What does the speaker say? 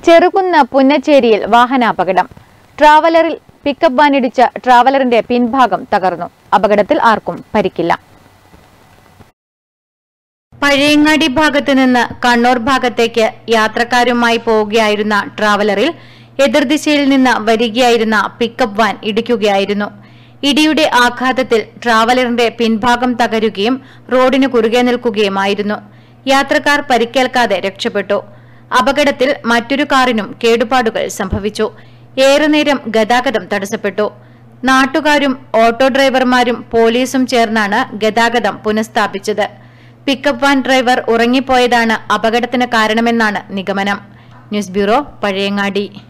ചെറുകുന്ന് പുന്നച്ചേരിയിൽ വാഹനാപകടം ട്രാവലറിൽ പിക്കപ്പ് വാൻ ഇടിച്ച ട്രാവലറിന്റെ പിൻഭാഗം തകർന്നു അപകടത്തിൽ ആർക്കും പരിക്കില്ല പഴയങ്ങാടി ഭാഗത്ത് നിന്ന് കണ്ണൂർ ഭാഗത്തേക്ക് യാത്രക്കാരുമായി പോവുകയായിരുന്ന ട്രാവലറിൽ എതിർദിശയിൽ നിന്ന് വരികയായിരുന്ന പിക്കപ്പ് വാൻ ഇടിക്കുകയായിരുന്നു ഇടിയുടെ ആഘാതത്തിൽ ട്രാവലറിന്റെ പിൻഭാഗം തകരുകയും റോഡിന് കുറുകെ നിൽക്കുകയുമായിരുന്നു യാത്രക്കാർ പരിക്കേൽക്കാതെ രക്ഷപ്പെട്ടു അപകടത്തിൽ മറ്റൊരു കാറിനും കേടുപാടുകൾ സംഭവിച്ചു ഏറെ നേരം ഗതാഗതം തടസ്സപ്പെട്ടു നാട്ടുകാരും ഓട്ടോ ഡ്രൈവർമാരും പോലീസും ചേർന്നാണ് ഗതാഗതം പുനഃസ്ഥാപിച്ചത് പിക്കപ്പ് വാൻ ഡ്രൈവർ ഉറങ്ങിപ്പോയതാണ് അപകടത്തിന് കാരണമെന്നാണ് നിഗമനം ന്യൂസ് ബ്യൂറോ പഴയങ്ങാടി